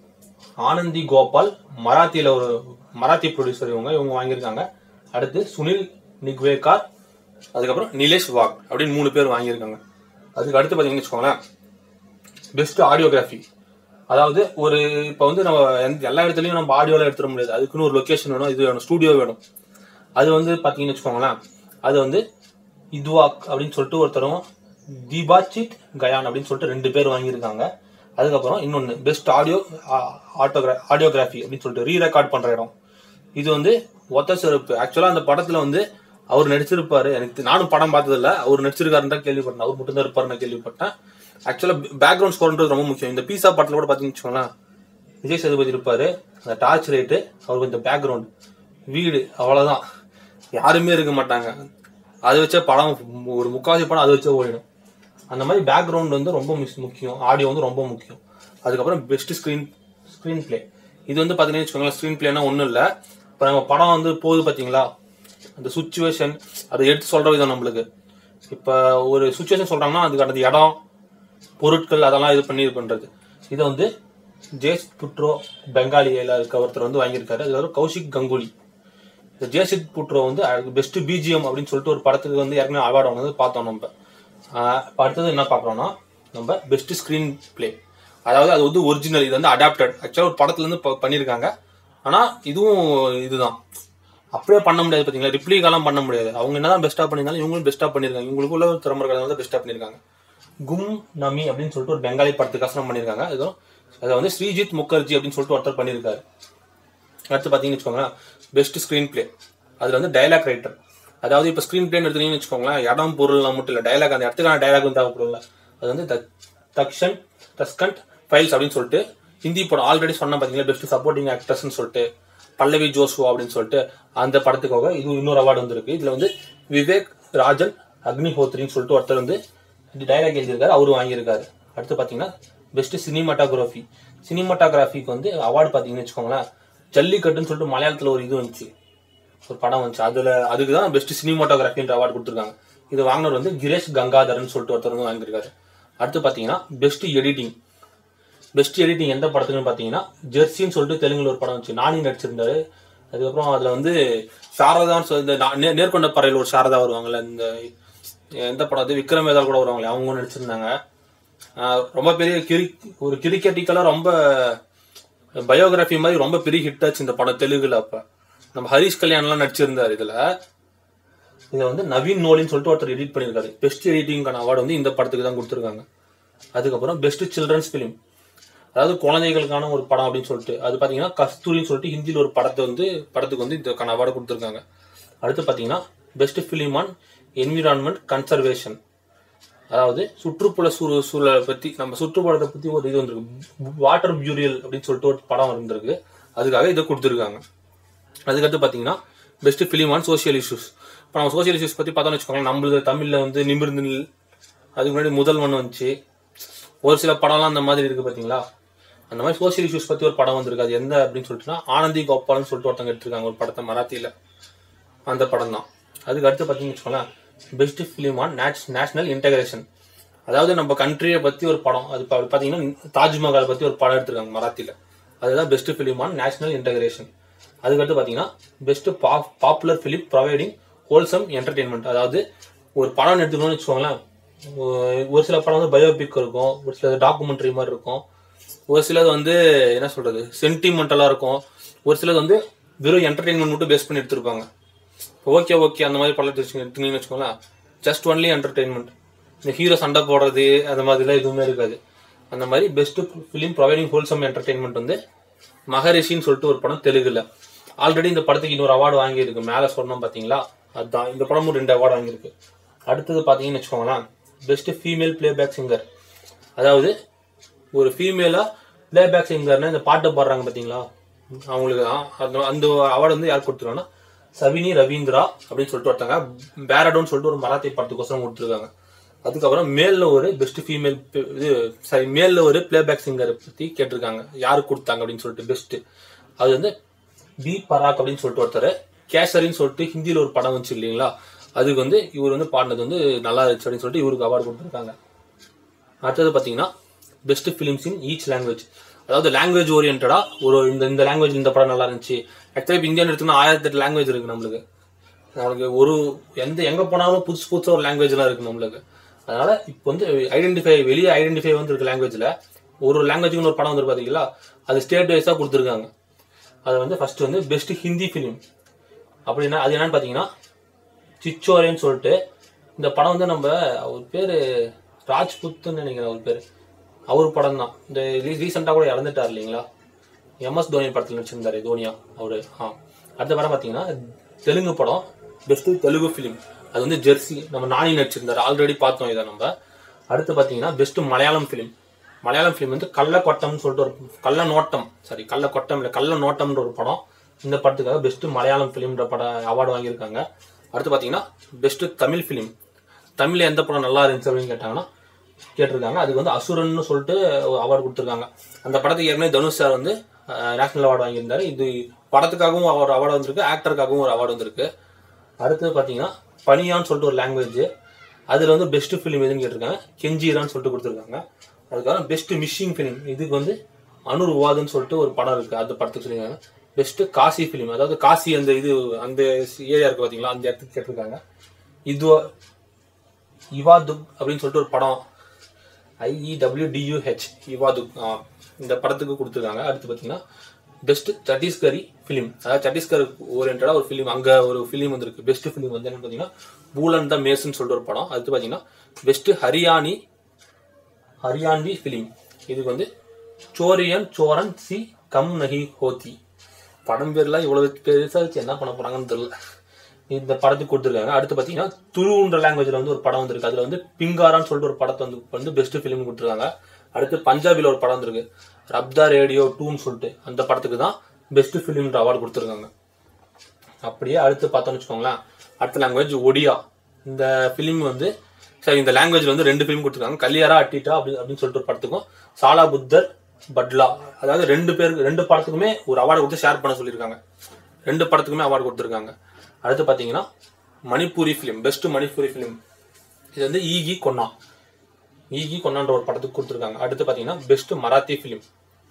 A: ஆனந்தி கோபால் மராத்தியில ஒரு மராத்தி ப்ரொடியூசர் இவங்க இவங்க வாங்கியிருக்காங்க அடுத்து சுனில் நிக்வேகார் அதுக்கப்புறம் நிலேஷ் வாக் அப்படின்னு மூணு பேர் வாங்கியிருக்காங்க அதுக்கு அடுத்து பாத்தீங்கன்னு வச்சுக்கோங்களேன் பெஸ்ட் ஆடியோகிராஃபி அதாவது ஒரு இப்போ வந்து நம்ம எந்த- எல்லா இடத்துலயும் நம்ம ஆடியோல எடுத்துட முடியாது அதுக்குன்னு ஒரு லொகேஷன் வேணும் இது வேணும் ஸ்டூடியோ வேணும் அது வந்து பாத்தீங்கன்னு வச்சுக்கோங்களேன் அது வந்து இதுவாக் அப்படின்னு சொல்லிட்டு ஒருத்தரும் தீபாச்சித் கயான் அப்படின்னு சொல்லிட்டு ரெண்டு பேர் வாங்கியிருக்காங்க அதுக்கப்புறம் இன்னொன்னு பெஸ்ட் ஆடியோ ஆட்டோகிரா ஆடியோகிராஃபி அப்படின்னு சொல்லிட்டு ரீ ரெக்கார்ட் பண்ற இடம் இது வந்து ஒத்த சிறப்பு ஆக்சுவலா அந்த படத்துல வந்து அவர் நடிச்சிருப்பாரு எனக்கு தெ- நானும் படம் பார்த்ததில்ல அவர் நடிச்சிருக்காருன்னு தான் கேள்விப்பட்டேன் அவர் மட்டும் தான் இருப்பாருன்னு கேள்விப்பட்டேன் ஆக்சுவலா பேக்ரவுண்ட் ஸ்கோர்ன்றது ரொம்ப முக்கியம் இந்த பீஸா படத்துல கூட பாத்தீங்கன்னு வச்சுக்கோங்களேன் விஜய் சேதுபதி இருப்பாரு அந்த டார்ச் லைட்டு அவருக்கு இந்த பேக்ரவுண்ட் வீடு அவ்வளவுதான் யாருமே இருக்க மாட்டாங்க அதை வச்ச படம் ஒரு முக்காவாசி படம் அதை வச்சே ஓடிடும் அந்த மாதிரி பேக்ரவுண்ட் வந்து ரொம்ப மிஸ் முக்கியம் ஆடியோ வந்து ரொம்ப முக்கியம் அதுக்கப்புறம் பெஸ்ட் ஸ்க்ரீன் ஸ்க்ரீன் பிளே இது வந்து பாத்தீங்கன்னு வச்சுக்கோங்களேன் ஸ்க்ரீன் பிளேனா ஒன்றும் இல்லை இப்போ நம்ம படம் வந்து போகுது பாத்தீங்களா அந்த சுச்சுவேஷன் அதை எடுத்து சொல்ற விதம் நம்மளுக்கு இப்போ ஒரு சுச்சுவேஷன் சொல்றாங்கன்னா அதுக்கு அந்த இடம் பொருட்கள் அதெல்லாம் இது பண்ணி இது பண்றது இதை வந்து ஜேஸ் புட்ரோ பெங்காலியில இருக்க ஒருத்தர் வந்து வாங்கியிருக்காரு அது வந்து கௌஷிக் கங்குலி இந்த ஜேசித் புட்ரோ வந்து பெஸ்ட் பிஜிஎம் அப்படின்னு சொல்லிட்டு ஒரு படத்துக்கு வந்து ஏற்கனவே அவார்டு வாங்கினது பார்த்தோம் நம்ம ஆஹ் இப்ப அடுத்தது என்ன பார்க்குறோம்னா நம்ம பெஸ்ட் ஸ்கிரீன் பிளே அதாவது அது வந்து ஒரிஜினல் இது வந்து அடாப்டட் ஆக்சுவலாக ஒரு படத்துல இருந்து ப- பண்ணியிருக்காங்க ஆனா இதுவும் இதுதான் அப்படியே பண்ண முடியாது பாத்தீங்களா ரிப்ளிகாலாம் பண்ண முடியாது அவங்க என்னதான் பெஸ்டா பண்ணியிருந்தாலும் இவங்களும் பெஸ்டா பண்ணியிருக்காங்க இவங்களுக்குள்ள ஒரு திறமை தான் பெஸ்டா பண்ணியிருக்காங்க கும் நமி அப்படின்னு சொல்லிட்டு ஒரு பெங்காலி படத்துக்காசனம் பண்ணியிருக்காங்க அதுவும் அதை வந்து ஸ்ரீஜித் முகர்ஜி அப்படின்னு சொல்லிட்டு ஒருத்தர் பண்ணியிருக்காரு அடுத்து பார்த்தீங்கன்னு வச்சுக்கோங்களேன் பெஸ்ட் ஸ்க்ரீன் பிளே அதில் வந்து டயலாக் ரைட்டர் அதாவது இப்போ ஸ்க்ரீன் பிளேன்னு எடுத்தீங்கன்னு வச்சுக்கோங்களேன் இடம் பொருள்லாம் மட்டும் இல்லை டயலாக் அந்த இடத்துக்கான டயலாக் வந்து தேவைப்படும்ல அது வந்து த- தக்ஷன் தஸ்கண்ட் ஃபைல்ஸ் அப்படின்னு சொல்லிட்டு ஹிந்தி படம் ஆல்ரெடி சொன்ன பாத்தீங்களா பெஸ்ட் சப்போர்ட்டிங் ஆக்ட்ரஸ்னு சொல்லிட்டு பல்லவி ஜோஸ்வா அப்படின்னு சொல்லிட்டு அந்த படத்துக்காக இது இன்னொரு அவார்டு வந்திருக்கு இதுல வந்து விவேக் ராஜன் அக்னிஹோத்ரின்னு சொல்லிட்டு ஒருத்தர் வந்து டைலாக் எழுதியிருக்காரு அவரு வாங்கியிருக்காரு அடுத்து பாத்தீங்கன்னா பெஸ்ட் சினிமாட்டோகிராஃபி சினிமாட்டோகிராஃபிக்கு வந்து அவார்டு பாத்தீங்கன்னு வச்சுக்கோங்களேன் ஜல்லிக்கட்டுன்னு சொல்லிட்டு மலையாளத்துல ஒரு இது வந்துச்சு ஒரு படம் வந்துச்சு அதுல அதுக்கு தான் பெஸ்ட் சினிமாட்டோகிராஃபின்ற அவார்டு கொடுத்துருக்காங்க இது வாங்கினவர் வந்து கிரேஷ் கங்காதரன் சொல்லிட்டு ஒருத்தர் வந்து வாங்கியிருக்காரு அடுத்து பாத்தீங்கன்னா பெஸ்ட் எடிட்டிங் பெஸ்ட் எடிட்டிங் எந்த படத்துக்குன்னு பாத்தீங்கன்னா ஜெர்சின்னு சொல்லிட்டு தெலுங்குல ஒரு படம் வந்துச்சு நானி நடிச்சிருந்தாரு அதுக்கப்புறம் அதுல வந்து சாரதான்னு சொல்லி இந்த நா- நே- நேர்கொண்ட பறையில் ஒரு சாரதா வருவாங்கல்ல இந்த எந்த படம் அது விக்ரம் வேதால் கூட வருவாங்களே அவங்க நடிச்சிருந்தாங்க ஆஹ் ரொம்ப பெரிய கிரி ஒரு கிரிக்கெட்டிக்கலா ரொம்ப பயோகிராஃபி மாதிரி ரொம்ப பெரிய ஹிட் ஆச்சு இந்த படம் தெலுங்குல அப்ப நம்ம ஹரிஷ் கல்யாண்லாம் நடிச்சிருந்தாரு இதுல இதை வந்து நவீன் நோலின்னு சொல்லிட்டு ஒருத்தர் எடிட் பண்ணியிருக்காரு பெஸ்ட் எடிட்டிங்கான அவார்டு வந்து இந்த படத்துக்கு தான் கொடுத்துருக்காங்க அதுக்கப்புறம் பெஸ்ட் சில்ட்ரன்ஸ் ஃபிலிம் அதாவது குழந்தைகளுக்கான ஒரு படம் அப்படின்னு சொல்லிட்டு அது பாத்தீங்கன்னா கஸ்தூரின்னு சொல்லிட்டு ஹிந்தியில் ஒரு படத்தை வந்து படத்துக்கு வந்து இதுக்கான அவார்டு கொடுத்துருக்காங்க அடுத்து பாத்தீங்கன்னா best film on environment conservation அதாவது சுற்றுப்புற சூழ சூழலை பத்தி நம்ம சுற்றுப்புறத்தை பத்தி ஒரு இது வந்திருக்கு வாட்டர் பியூரியல் அப்படின்னு சொல்லிட்டு ஒரு படம் வந்திருக்கு அதுக்காக இதை கொடுத்துருக்காங்க அதுக்கடுத்து பாத்தீங்கன்னா best film on social issues இப்போ நம்ம சோஷியல் இஷ்யூஸ் பத்தி பார்த்தோம்னு வச்சுக்கோங்களேன் நம்மளுக்கு தமிழ்ல வந்து நிமிர்ந்து நில் அதுக்கு முன்னாடி முதல் ஒன்று வந்துச்சு ஒரு சில படம்லாம் அந்த மாதிரி இருக்கு பாத்தீங்களா அந்த மாதிரி சோஷியல் இஷ்யூஸ் பத்தி ஒரு படம் வந்திருக்கு அது எந்த அப்படின்னு சொல்லிட்டுனா ஆனந்தி கோபால்னு சொல்லிட்டு ஒருத்தங்க எடுத்திருக்காங்க ஒரு படத்தை மராத்தியில அந்த படம் தான் அதுக்கு அடுத்து பார்த்தீங்கன்னு வச்சுக்கோங்களேன் best film on national integration அதாவது நம்ம கண்ட்ரியை பத்தி ஒரு படம் அது பா- பாத்தீங்கன்னா தாஜ்மஹால் பத்தி ஒரு படம் எடுத்திருக்காங்க மராத்தியில அதுதான் best film on national integration அதுக்கடுத்து பாத்தீங்கன்னா best popular film providing wholesome entertainment அதாவது ஒரு படம் எடுத்துக்கணும்னு வச்சுக்கோங்களேன் ஒ- ஒரு சில படம் வந்து பயோபிக் இருக்கும் ஒரு சில டாக்குமெண்ட்ரி மாதிரி இருக்கும் ஒரு சிலது வந்து என்ன சொல்றது சென்டிமெண்டலா இருக்கும் ஒரு சிலது வந்து வெறும் என்டர்டெயின்மெண்ட் மட்டும் பேஸ் பண்ணி எடுத்திருப்பாங்க ஓகே ஓகே அந்த மாதிரி படம் எடுத்து எடுத்தீங்கன்னு வச்சுக்கோங்களேன் ஜஸ்ட் ஒன்லி என்டர்டெயின்மெண்ட் இந்த ஹீரோ சண்டை போடுறது அந்த மாதிரிலாம் எதுவுமே இருக்காது அந்த மாதிரி best film providing wholesome entertainment வந்து மகரிஷின்னு சொல்லிட்டு ஒரு படம் தெலுங்குல ஆல்ரெடி இந்த படத்துக்கு இன்னொரு அவார்டு வாங்கியிருக்கு மேலே சொன்னோம் பாத்தீங்களா அதுதான் இந்த படமும் ரெண்டு அவார்டு வாங்கியிருக்கு அடுத்தது பாத்தீங்கன்னு வச்சுக்கோங்களேன் பெஸ்ட் ஃபீமேல் பிளேபேக் சிங்கர் அதாவது ஒரு ஃபீமேலா பிளேபேக் சிங்கர்னா இந்த பாட்டு பாடுறாங்க பாத்தீங்களா அவங்களுக்கு தான் அந்த அந்த அவார்டு வந்து யார் கொடுத்துருக்காங்கன்னா சவினி ரவீந்திரா அப்படின்னு சொல்லிட்டு ஒருத்தங்க பேரடோன்னு சொல்லிட்டு ஒரு மராத்தி படத்துக்கோசரம் கொடுத்துருக்காங்க அதுக்கப்புறம் மேல்ல ஒரு பெஸ்ட் ஃபீமேல் இது சாரி மேல்ல ஒரு பிளேபேக் சிங்கரை பத்தி கேட்டிருக்காங்க யாரு கொடுத்தாங்க அப்படின்னு சொல்லிட்டு பெஸ்ட் அது வந்து பி பராக் அப்படின்னு சொல்லிட்டு ஒருத்தர் கேசரின்னு சொல்லிட்டு ஹிந்தியில ஒரு படம் வந்துச்சு இல்லைங்களா அதுக்கு வந்து இவர் வந்து பாடினது வந்து நல்லா இருந்துச்சு அப்படின்னு சொல்லிட்டு இவருக்கு அவார்டு கொடுத்துருக்காங்க அடுத்தது பாத்தீங்கன்னா best films in each language அதாவது லாங்குவேஜ் ஓரியன்டா ஒரு இந்த இந்த லாங்குவேஜ் இந்த படம் நல்லா இருந்துச்சு ஆக்சுவலி இப்போ இந்தியன் எடுத்தோம்னா ஆயிரத்தி எட்டு லாங்குவேஜ் இருக்கு நம்மளுக்கு நம்மளுக்கு ஒரு எந்த எங்க போனாலும் புதுசு புதுசா ஒரு லாங்குவேஜ்லாம் இருக்கு நம்மளுக்கு அதனால இப்போ வந்து ஐடென்டிஃபை வெளியே ஐடென்டிஃபை வந்து இருக்கு லாங்குவேஜ்ல ஒரு லாங்குவேஜுக்கு ஒரு படம் வந்து பாத்தீங்களா அது ஸ்டேட் வைஸா கொடுத்துருக்காங்க அது வந்து ஃபர்ஸ்ட் வந்து பெஸ்ட் ஹிந்தி ஃபிலிம் அப்படின்னா அது என்னன்னு பாத்தீங்கன்னா சிச்சோரேன்னு சொல்லிட்டு இந்த படம் வந்து நம்ம அவர் பேரு ராஜ்புத்துன்னு நினைக்கிறேன் அவர் பேரு அவர் படம் தான் இந்த ரீசெண்டா கூட இறந்துட்டார் இல்லைங்களா எம்எஸ் தோனி படத்துல நடிச்சிருந்தாரு தோனியா அவரு ஆ அடுத்த படம் பாத்தீங்கன்னா தெலுங்கு படம் பெஸ்ட் தெலுங்கு ஃபிலிம் அது வந்து ஜெர்சி நம்ம நானி நடிச்சிருந்தாரு ஆல்ரெடி பார்த்தோம் இதை நம்ம அடுத்து பாத்தீங்கன்னா best Malayalam film Malayalam film வந்து கள்ளக்கொட்டம்னு சொல்லிட்டு ஒரு கள்ள நோட்டம் சாரி கள்ளக்கொட்டம் இல்ல கள்ள நோட்டம்ன்ற ஒரு படம் இந்த படத்துக்காக பெஸ்ட் மலையாளம் ஃபிலிம்ன்ற பட அவார்டு வாங்கியிருக்காங்க அடுத்து பாத்தீங்கன்னா பெஸ்ட் தமிழ் ஃபிலிம் தமிழ்ல எந்த படம் நல்லா இருந்துச்சு அப்படின்னு கேட்டாங்கன்னா கேட்டிருக்காங்க அதுக்கு வந்து அசுரன்னு சொல்லிட்டு அவார்டு கொடுத்துருக்காங்க அந்த படத்துக்கு ஏற்கனவே தனுஷ் சார் வந்து நேஷனல் அவார்டு வாங்கியிருந்தாரு இது படத்துக்காகவும் ஒரு அவார்டு வந்திருக்கு ஆக்டருக்காகவும் ஒரு அவார்டு வந்திருக்கு அடுத்தது பார்த்தீங்கன்னா பனியான்னு சொல்லிட்டு ஒரு லாங்குவேஜ் அதில் வந்து பெஸ்ட் ஃபிலிம் எதுன்னு கேட்டிருக்காங்க கெஞ்சீரான்னு சொல்லிட்டு கொடுத்துருக்காங்க அதுக்காக பெஸ்ட் மிஷிங் ஃபிலிம் இதுக்கு வந்து அனுர்வாதுன்னு சொல்லிட்டு ஒரு படம் இருக்கு அந்த படத்துக்கு சொல்லியிருக்காங்க பெஸ்ட் காசி ஃபிலிம் அதாவது காசி அந்த இது அந்த ஏரியா இருக்கு பார்த்தீங்களா அந்த இடத்துக்கு கேட்டிருக்காங்க இது இவாதுக் அப்படின்னு சொல்லிட்டு ஒரு படம் ஐஇடபிள்யூடியூஹெச் இவாதுக் ஆ, இந்த படத்துக்கு கொடுத்துருக்காங்க அடுத்து பார்த்தீங்கன்னா பெஸ்ட் சத்தீஸ்கரி ஃபிலிம் அதாவது சத்தீஸ்கர் ஓரியன்டா ஒரு ஃபிலிம் அங்க ஒரு ஃபிலிம் வந்திருக்கு பெஸ்ட் ஃபிலிம் வந்து என்னன்னு பார்த்தீங்கன்னா பூலன் த மேஸ்ன்னு சொல்லிட்டு ஒரு படம் அடுத்து பார்த்தீங்கன்னா பெஸ்ட் ஹரியானி ஹரியான்வி ஃபிலிம் இதுக்கு வந்து சோரியன் சோரன் சி கம் நஹி ஹோத்தி படம் பேர்லாம் இவ்வளவு பெருசா வச்சு என்ன பண்ண போறாங்கன்னு தெரியல இந்த படத்துக்கு கொடுத்துருக்காங்க அடுத்து பாத்தீங்கன்னா துருன்ற லாங்குவேஜ்ல வந்து ஒரு படம் வந்திருக்கு அதுல வந்து பிங்காரான்னு சொல்லிட்டு ஒரு படத்தை வந்து வந்து பெஸ்ட் ஃபிலிம் கொடுத்துருக்காங்க அடுத்து பஞ்சாபில ஒரு படம் வந்திருக்கு ரப்தா ரேடியோ டூன்னு சொல்லிட்டு அந்த படத்துக்கு தான் பெஸ்ட் ஃபிலிம்ன்ற அவார்டு கொடுத்துருக்காங்க அப்படியே அடுத்து பார்த்தோம்னு வச்சுக்கோங்களேன் அடுத்த லாங்குவேஜ் ஒடியா இந்த ஃபிலிம் வந்து சரி இந்த லாங்குவேஜ்ல வந்து ரெண்டு ஃபிலிம் கொடுத்துருக்காங்க கல்யாரா அட்டிட்டா அப்படி அப்படின்னு சொல்லிட்டு ஒரு படத்துக்கும் சாலா புத்தர் பட்லா அதாவது ரெண்டு பேருக்கு ரெண்டு படத்துக்குமே ஒரு அவார்டு கொடுத்து ஷேர் பண்ண சொல்லியிருக்காங்க ரெண்டு படத்துக்குமே அவார்டு கொடுத்துருக்காங்க அடுத்து பார்த்தீங்கன்னா Manipuri film best Manipuri film இது வந்து ஈகி கொன்னா ஈகி கொன்னான்ற ஒரு படத்துக்கு கொடுத்துருக்காங்க அடுத்து பார்த்தீங்கன்னா பெஸ்ட் மராத்தி ஃபிலிம்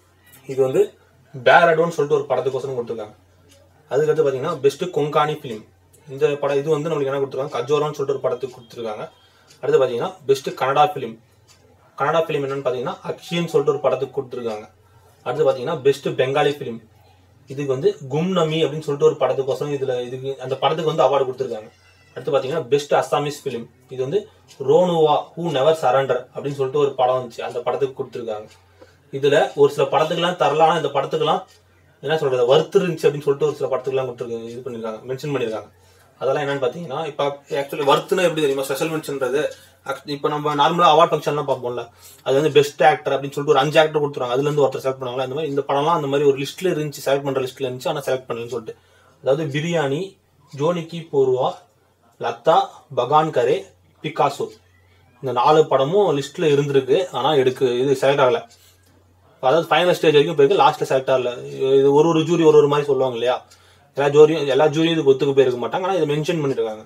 A: இது வந்து பேரடோன்னு சொல்லிட்டு ஒரு படத்துக்கோசரம் கொடுத்துருக்காங்க அதுக்கடுத்து பார்த்தீங்கன்னா பெஸ்ட் கொங்கானி ஃபிலிம் இந்த படம் இது வந்து நம்மளுக்கு என்ன கொடுத்துருக்காங்க கஜோரான்னு சொல்லிட்டு ஒரு படத்துக்கு கொடுத்துருக்காங்க அடுத்து பார்த்தீங்கன்னா best Kannada film Kannada film என்னன்னு பார்த்தீங்கன்னா அக்ஷின்னு சொல்லிட்டு ஒரு படத்துக்கு கொடுத்துருக்காங்க அடுத்து பார்த்தீங்கன்னா பெஸ்ட் பெங்காலி ஃபிலிம் இதுக்கு வந்து கும்நமி அப்படின்னு சொல்லிட்டு ஒரு படத்துக்கோசரம் இதுல இதுக்கு அந்த படத்துக்கு வந்து அவார்டு கொடுத்துருக்காங்க அடுத்து பார்த்தீங்கன்னா பெஸ்ட் அஸ்ஸாமிஸ் ஃபிலிம் இது வந்து ரோனுவா ஹூ நெவர் சரண்டர் அப்படின்னு சொல்லிட்டு ஒரு படம் வந்துச்சு அந்த படத்துக்கு கொடுத்துருக்காங்க இதுல ஒரு சில படத்துக்கெல்லாம் தரலாம் ஆனா இந்த படத்துக்கெல்லாம் என்ன சொல்றது வறுத்து இருந்துச்சு அப்படின்னு சொல்லிட்டு ஒரு சில படத்துக்குலாம் கொடுத்துருக்கு இது பண்ணிருக்காங்க மென்ஷன் பண்ணிருக்காங்க அதெல்லாம் என்னன்னு பாத்தீங்கன்னா இப்ப ஆக்சுவலி வர்த்துனா எப்படி தெரியுமா ஸ்பெஷல் மென்ஷன்றது இப்ப நம்ம நார்மலா அவார்ட் ஃபங்க்ஷன்லாம் பார்ப்போம்ல அது வந்து பெஸ்ட் ஆக்டர் அப்படின்னு சொல்லிட்டு ஒரு அஞ்சு ஆக்டர் கொடுத்துருவாங்க அதுல இருந்து ஒருத்தர் செலக்ட் பண்ணுவாங்க அந்த மாதிரி இந்த படம்லாம் அந்த மாதிரி ஒரு லிஸ்ட்ல இருந்துச்சு செலக்ட் பண்ற லிஸ்ட்ல இருந்துச்சு ஆனா செலக்ட் பண்ணலன்னு சொல்லிட்டு அதாவது பிரியாணி ஜோனிக்கி போர்வா லதா பகான் கரே பிகாசோ இந்த நாலு படமும் லிஸ்ட்ல இருந்திருக்கு ஆனா எடுக்கு இது செலக்ட் ஆகல அதாவது ஃபைனல் ஸ்டேஜ் வரைக்கும் போயிருக்கு லாஸ்ட்ல செலக்ட் ஆகல இது ஒரு ஒரு ஜூரி ஒரு ஒரு மாதிரி சொல்லுவாங்க இல்லையா எல்லா ஜூரியும் எல்லா ஜூரியும் இதுக்கு ஒத்துக்கு போயிருக்க மாட்டாங்க ஆனா இதை மென்ஷன் பண்ணிருக்காங்க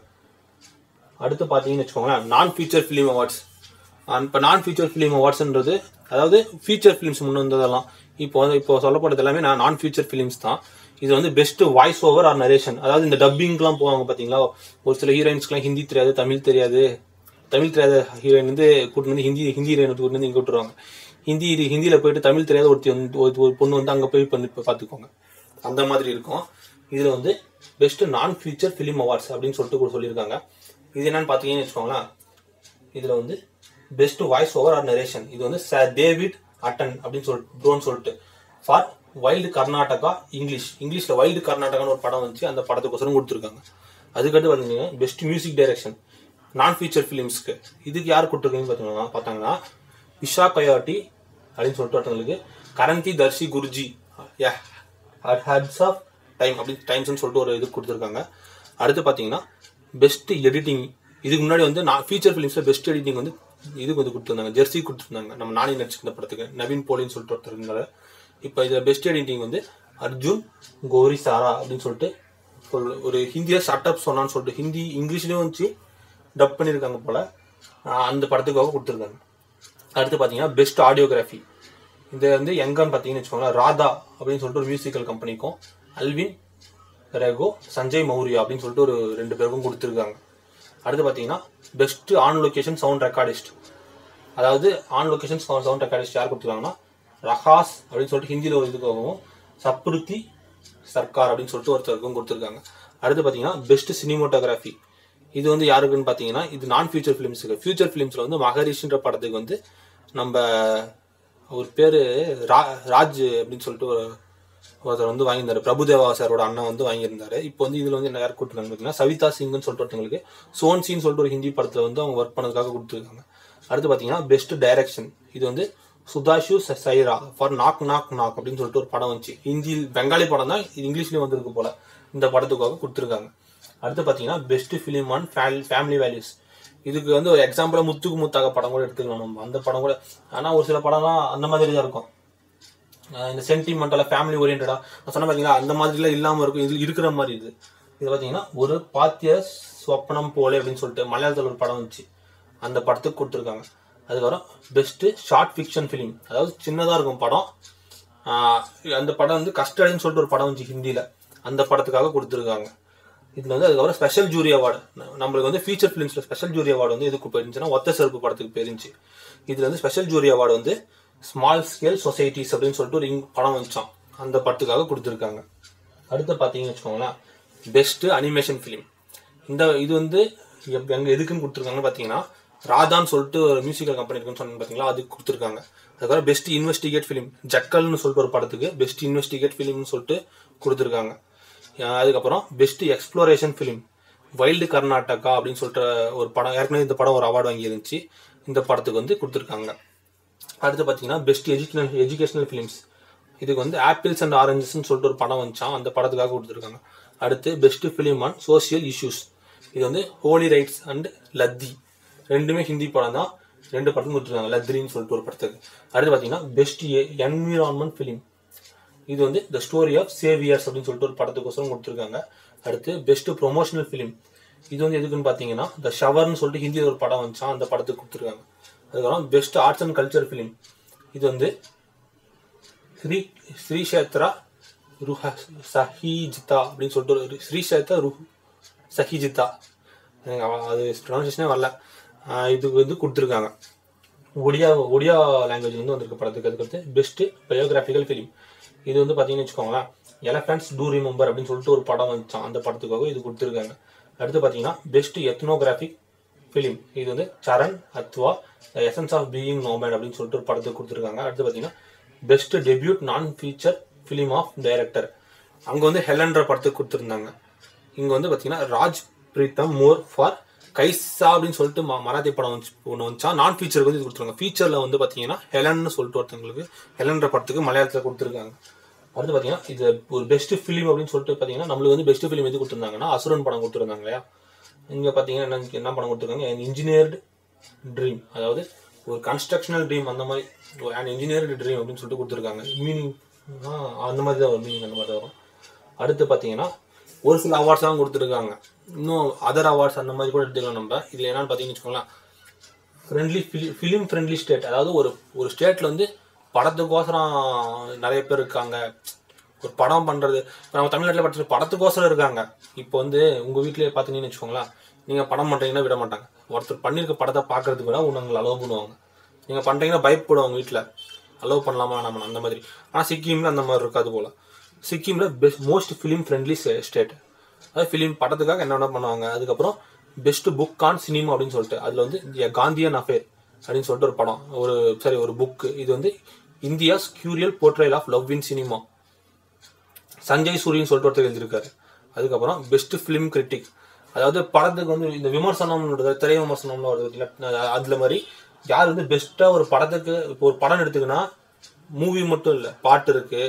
A: அடுத்து பார்த்தீங்கன்னு வச்சுக்கோங்களேன் நான் ஃபீச்சர் ஃபிலிம் அவார்ட்ஸ் இப்போ நான் ஃபீச்சர் ஃபிலிம் அவார்ட்ஸ்ன்றது அதாவது ஃபீச்சர் ஃபிலிம்ஸ் முன்ன வந்ததெல்லாம் இப்போ வந்து இப்போ சொல்லப்படுறது எல்லாமே நான் நான் ஃபீச்சர் ஃபிலிம்ஸ் தான் இது வந்து best voice over or narration அதாவது இந்த டப்பிங்லாம் போவாங்க பார்த்தீங்களா ஒரு சில ஹீரோயின்ஸ்க்குலாம் ஹிந்தி தெரியாது தமிழ் தெரியாது தமிழ் தெரியாத ஹீரோயின் வந்து கூட்டு வந்து ஹிந்தி ஹிந்தி ஹீரோயின் கூட்டு வந்து இங்கே விட்டுருவாங்க ஹிந்தி ஹிந்தியில போயிட்டு தமிழ் தெரியாத ஒருத்தி வந்து ஒரு ஒரு பொண்ணு வந்து அங்கே போய் பண்ணி பார்த்துக்கோங்க அந்த மாதிரி இருக்கும் இதுல வந்து பெஸ்ட் நான் ஃபீச்சர் ஃபிலிம் அவார்ட்ஸ் அப்படின்னு சொல்லிட்டு கூட சொல்லியிருக்காங்க இது என்னன்னு பார்த்தீங்கன்னு வச்சுக்கோங்களேன் இதுல வந்து best voice over or narration இது வந்து சார் டேவிட் அட்டன் அப்படின்னு சொல்லிட்டு சொல்லிட்டு ஃபார் வைல்டு கர்நாடகா இங்கிலீஷ் இங்கிலீஷ்ல வைல்டு கர்நாடகான்னு ஒரு படம் வந்துச்சு அந்த படத்துக்கோசரம் கொடுத்துருக்காங்க அதுக்கடுத்து பார்த்தீங்கன்னா best music direction non feature ஃபிலிம்ஸ்க்கு இதுக்கு யார் கொடுத்துருக்கீங்கன்னு பார்த்தீங்கன்னா பார்த்தாங்கன்னா இஷா கயாட்டி அப்படின்னு சொல்லிட்டு ஒருத்தவங்களுக்கு கரந்தி தர்ஷி குருஜி ஹட்ஸ் ஆஃப் டைம் அப்படின்னு டைம்ஸ்னு சொல்லிட்டு ஒரு இது கொடுத்துருக்காங்க அடுத்து பார்த்தீங்கன்னா பெஸ்ட் எடிட்டிங் இதுக்கு முன்னாடி வந்து நான் ஃபீச்சர் ஃபிலிம்ஸில் பெஸ்ட் எடிட்டிங் வந்து இதுக்கு வந்து கொடுத்துருந்தாங்க ஜெர்சி கொடுத்துருந்தாங்க நம்ம நானி நடிச்சிருந்த படத்துக்கு நவீன் போலின்னு சொல்லிட்டு ஒருத்தர் இருந்தாரு இப்போ இதில் பெஸ்ட் எடிட்டிங் வந்து அர்ஜுன் கோரி சாரா அப்படின்னு சொல்லிட்டு ஒரு- ஒரு ஹிந்தியில் ஷட்டப் சொன்னான்னு சொல்லிட்டு ஹிந்தி இங்கிலீஷ்லேயும் வந்துச்சு டப் பண்ணியிருக்காங்க போல ஆஹ் அந்த படத்துக்காக கொடுத்துருக்காங்க அடுத்து பார்த்தீங்கன்னா பெஸ்ட் ஆடியோகிராஃபி இது வந்து எங்கன்னு பார்த்தீங்கன்னு வச்சுக்கோங்களேன் ராதா அப்படின்னு சொல்லிட்டு ஒரு மியூசிக்கல் கம்பெனிக்கும் அல்வின் ரெகோ சஞ்சய் மௌரியா அப்படின்னு சொல்லிட்டு ஒரு ரெண்டு பேருக்கும் கொடுத்துருக்காங்க அடுத்து பார்த்தீங்கன்னா best on location sound recordist அதாவது ஆன் லொகேஷன் சவுண்ட் ரெக்கார்டிஸ்ட் யார் கொடுத்துருக்காங்கன்னா ரஹாஸ் அப்படின்னு சொல்லிட்டு ஹிந்தியில் ஒரு இதுக்காகவும் சப்ருத்தி சர்க்கார் அப்படின்னு சொல்லிட்டு ஒருத்தருக்கும் கொடுத்துருக்காங்க அடுத்து பார்த்தீங்கன்னா பெஸ்ட் சினிமோட்டோகிராஃபி இது வந்து யாருக்குன்னு பார்த்தீங்கன்னா இது நான் ஃபியூச்சர் ஃபிலிம்ஸுக்கு ஃபியூச்சர் ஃபிலிம்ஸில் வந்து மகரிஷின்ற படத்துக்கு வந்து நம்ம அவர் பேர் ரா ராஜ் அப்படின்னு சொல்லிட்டு ஒரு ஒருத்தர் வந்து வாங்கியிருந்தாரு பிரபுதேவா சாரோட அண்ணன் வந்து வாங்கியிருந்தாரு இப்போ வந்து இதுல வந்து என்ன யார் கொடுத்துருக்காங்க பார்த்தீங்கன்னா சவிதா சிங்னு சொல்லிட்டு ஒருத்தவங்களுக்கு சோன்சின்னு சொல்லிட்டு ஒரு ஹிந்தி படத்துல வந்து அவங்க ஒர்க் பண்ணதுக்காக கொடுத்துருக்காங்க அடுத்து பார்த்தீங்கன்னா பெஸ்ட் டைரக்ஷன் இது வந்து சுதாஷு ச- Saria for knock knock knock அப்படின்னு சொல்லிட்டு ஒரு படம் வந்துச்சு ஹிந்தி பெங்காலி படம் தான் இது இங்கிலீஷ்லயும் வந்திருக்கு போல இந்த படத்துக்காக கொடுத்துருக்காங்க அடுத்து பார்த்தீங்கன்னா best film on family values இதுக்கு வந்து ஒரு எக்ஸாம்பிளா முத்துக்கு முத்தாக படம் கூட எடுத்துக்கலாம் நம்ம அந்த படம் கூட ஆனா ஒரு சில படம்லாம் அந்த மாதிரி தான் இருக்கும் அஹ் இந்த சென்டிமெண்டலா ஃபேமிலி ஓரியன்டா நான் சொன்ன பாத்தீங்களா அந்த மாதிரிலாம் இல்லாம இருக்கும் இது இருக்கிற மாதிரி இது இது பாத்தீங்கன்னா ஒரு பாத்திய சொப்பனம் போலே அப்படின்னு சொல்லிட்டு மலையாளத்தில் ஒரு படம் வந்துச்சு அந்த படத்துக்கு கொடுத்துருக்காங்க அதுக்கப்புறம் பெஸ்ட் ஷார்ட் ஃபிக்ஷன் ஃபிலிம் அதாவது சின்னதா இருக்கும் படம் ஆஹ் அந்த படம் வந்து கஸ்டடின்னு சொல்லிட்டு ஒரு படம் வந்துச்சு ஹிந்தியில அந்த படத்துக்காக கொடுத்துருக்காங்க இதுல வந்து அதுக்கப்புறம் ஸ்பெஷல் ஜூரி அவார்டு நம்மளுக்கு வந்து ஃபீச்சர் ஃபிலிம்ஸ்ல ஸ்பெஷல் ஜூரி அவார்டு வந்து எதுக்கு போயிருந்துச்சுன்னா ஒத்த செருப்பு படத்துக்கு போயிருந்துச்சு இதுல வந்து ஸ்பெஷல் ஜூரி அவார்டு வந்து ஸ்மால் ஸ்கேல் சொசைட்டிஸ் அப்படின்னு சொல்லிட்டு ஒரு இங் படம் வந்துச்சான் அந்த படத்துக்காக கொடுத்துருக்காங்க அடுத்து பார்த்தீங்கன்னு வச்சுக்கோங்களேன் பெஸ்ட் அனிமேஷன் ஃபிலிம் இந்த இது வந்து எப்- எங்க எதுக்குன்னு கொடுத்துருக்காங்கன்னு பார்த்தீங்கன்னா ராதான்னு சொல்லிட்டு ஒரு மியூசிக்கல் கம்பெனி இருக்குன்னு சொன்னீங்க பார்த்தீங்களா அதுக்கு கொடுத்துருக்காங்க அதுக்கப்புறம் பெஸ்ட் இன்வெஸ்டிகேட் ஃபிலிம் ஜக்கல்னு சொல்லிட்டு ஒரு படத்துக்கு பெஸ்ட் இன்வெஸ்டிகேட் ஃபிலிம்னு சொல்லிட்டு கொடுத்துருக்காங்க அஹ் அதுக்கப்புறம் best exploration film wild Karnataka அப்படின்னு சொல்லிட்டு ஒரு படம் ஏற்கனவே இந்த படம் ஒரு அவார்டு வாங்கி இருந்துச்சு இந்த படத்துக்கு வந்து கொடுத்துருக்காங்க அடுத்து பார்த்தீங்கன்னா பெஸ்ட் எஜுகேஷனல் எஜுகேஷனல் ஃபிலிம்ஸ் இதுக்கு வந்து ஆப்பிள்ஸ் அண்ட் ஆரஞ்சஸ்ன்னு சொல்லிட்டு ஒரு படம் வந்துச்சான் அந்த படத்துக்காக கொடுத்துருக்காங்க அடுத்து best film on social issues இது வந்து ஹோலி ரைட்ஸ் அண்ட் லத்தி ரெண்டுமே ஹிந்தி படம் தான் ரெண்டு படத்தும் கொடுத்துருக்காங்க லத்ரின்னு சொல்லிட்டு ஒரு படத்துக்கு அடுத்து பார்த்தீங்கன்னா பெஸ்ட் என்விரான்மெண்ட் ஃபிலிம் இது வந்து த ஸ்டோரி ஆஃப் சேவியர்ஸ் அப்படின்னு சொல்லிட்டு ஒரு படத்துக்கோசரம் கொடுத்துருக்காங்க அடுத்து பெஸ்ட் ப்ரொமோஷனல் ஃபிலிம் இது வந்து எதுக்குன்னு பார்த்தீங்கன்னா த ஷவர்னு சொல்லிட்டு ஹிந்தியில் ஒரு படம் வந்துச்சான் அந்த படத்துக்கு கொடுத்துருக்காங்க அதுக்கப்புறம் best arts and culture film இது வந்து ஸ்ரீ ஸ்ரீஷேத்ரா ருஹ சஹிஜிதா அப்படின்னு சொல்லிட்டு ஒரு ஸ்ரீஷேத்ரா ருஹ் சஹிஜிதா எனக்கு அவ- அது ப்ரொனன்சியேஷனே வரல ஆஹ் இதுக்கு வந்து கொடுத்துருக்காங்க ஒடியா ஒடியா லாங்குவேஜ் வந்து வந்திருக்கு படத்துக்கு அதுக்கடுத்து பெஸ்ட் பயோகிராஃபிக்கல் ஃபிலிம் இது வந்து பார்த்தீங்கன்னு வச்சுக்கோங்களேன் எலஃபென்ட்ஸ் டூ ரிமெம்பர் அப்படின்னு சொல்லிட்டு ஒரு படம் வந்துச்சான் அந்த படத்துக்காக இது கொடுத்துருக்காங்க அடுத்து பார்த்தீங்கன்னா பெஸ்ட் எத்னோகிராஃபிக் ஃபிலிம் இது வந்து Charan Atva the essence of being nomad அப்படின்னு சொல்லிட்டு ஒரு படத்துக்கு கொடுத்துருக்காங்க அடுத்து பார்த்தீங்கன்னா best debut non feature film of director அங்கே வந்து ஹெலன்ற படத்துக்கு கொடுத்துருந்தாங்க இங்கே வந்து பார்த்தீங்கன்னா ராஜ் பிரீத்தம் மோர் ஃபார் கைசா அப்படின்னு சொல்லிட்டு ம- மராத்தி படம் வந்து ஒன்று வந்துச்சா நான் ஃபீச்சருக்கு வந்து இது கொடுத்துருக்காங்க ஃபீச்சரில் வந்து பார்த்தீங்கன்னா ஹெலன்னு சொல்லிட்டு ஒருத்தவங்களுக்கு ஹெலன்ற படத்துக்கு மலையாளத்தில் கொடுத்துருக்காங்க அடுத்து பார்த்தீங்கன்னா இது ஒரு பெஸ்ட் ஃபிலிம் அப்படின்னு சொல்லிட்டு பார்த்தீங்கன்னா நம்மளுக்கு வந்து பெஸ்ட் ஃபிலிம் எது கொடுத்துருந்தாங்கன்னா அசுரன் படம் கொடுத்துருந்தாங்க இல்லையா இங்கே பார்த்தீங்கன்னா என்ன என்ன படம் கொடுத்துருக்காங்க இன்ஜினியர்டு ட்ரீம் அதாவது ஒரு கன்ஸ்ட்ரக்ஷனல் ட்ரீம் அந்த மாதிரி அண்ட் இன்ஜினியர்டு ட்ரீம் அப்படின்னு சொல்லிட்டு கொடுத்துருக்காங்க மீனிங் அந்த மாதிரி தான் வரும் மீனிங் அந்த மாதிரி தான் வரும் அடுத்து பார்த்தீங்கன்னா ஒரு சில அவார்ட்ஸ்லாம் கொடுத்துருக்காங்க இன்னும் அதர் அவார்ட்ஸ் அந்த மாதிரி கூட எடுத்துக்கலாம் நம்ம இதில் என்னன்னு பார்த்தீங்கன்னு வச்சுக்கோங்களேன் ஃப்ரெண்ட்லி ஃபிலிம் ஃப்ரெண்ட்லி ஸ்டேட் அதாவது ஒரு ஒரு ஸ்டேட்டில் வந்து படத்துக்கோசரம் நிறைய பேர் இருக்காங்க ஒரு படம் பண்ணுறது நம்ம தமிழ்நாட்டில் படிச்ச படத்துக்கோசரம் இருக்காங்க இப்போ வந்து உங்கள் வீட்டிலேயே பார்த்தீங்கன்னு வச்சுக்கோங்களேன் நீங்கள் படம் பண்ணுறீங்கன்னா விட மாட்டாங்க ஒருத்தர் பண்ணியிருக்க படத்தை பார்க்கறதுக்கு விட உங்களை அலோவ் பண்ணுவாங்க நீங்கள் பண்ணுறீங்கன்னா பயப்படுவாங்க வீட்டில் அலோவ் பண்ணலாமா நம்ம அந்த மாதிரி ஆனால் சிக்கிமில் அந்த மாதிரி இருக்காது போல் சிக்கிமில் best most film friendly state அதாவது ஃபிலிம் படத்துக்காக என்னென்ன பண்ணுவாங்க அதுக்கப்புறம் பெஸ்ட் புக் ஆன் சினிமா அப்படின்னு சொல்லிட்டு அதில் வந்து காந்தியன் அஃபேர் அப்படின்னு சொல்லிட்டு ஒரு படம் ஒரு சரி ஒரு புக்கு இது வந்து India's curious portrayal of love in cinema Sanjay சூரியன் சொல்லிட்டு ஒருத்தர் எழுதியிருக்காரு அதுக்கப்புறம் பெஸ்ட் ஃபிலிம் கிரிட்டிக் அதாவது படத்துக்கு வந்து இந்த விமர்சனம்ன்றது திரை விமர்சனம்னு வருது பார்த்தீங்களா அதுல மாதிரி யார் வந்து பெஸ்ட்டா ஒரு படத்துக்கு இப்போ ஒரு படம் எடுத்துக்கினா மூவி மட்டும் இல்லை பாட்டு இருக்கு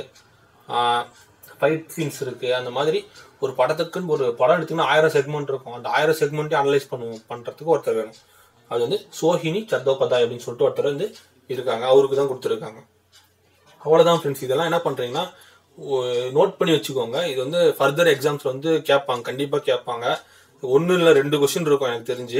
A: ஃபைட் சீன்ஸ் இருக்கு அந்த மாதிரி ஒரு படத்துக்குன்னு ஒரு படம் எடுத்தீங்கன்னா ஆயிரம் செக்மெண்ட் இருக்கும் அந்த ஆயிரம் செக்மெண்ட்டையும் அனலைஸ் பண்ணுவோம் பண்றதுக்கு ஒருத்தர் வேணும் அது வந்து சோஹினி சர்தோபதாய் அப்படின்னு சொல்லிட்டு ஒருத்தர் வந்து இருக்காங்க அவருக்கு தான் கொடுத்துருக்காங்க அவ்வளோதான் ஃப்ரெண்ட்ஸ் இதெல்லாம் என்ன பண்ணுறீங்கன்னா நோட் பண்ணி வச்சுக்கோங்க இது வந்து ஃபர்தர் எக்ஸாம்ஸ் வந்து கேட்பாங்க கண்டிப்பாக கேட்பாங்க ஒன்று இல்லை ரெண்டு கொஸ்டின் இருக்கும் எனக்கு தெரிஞ்சு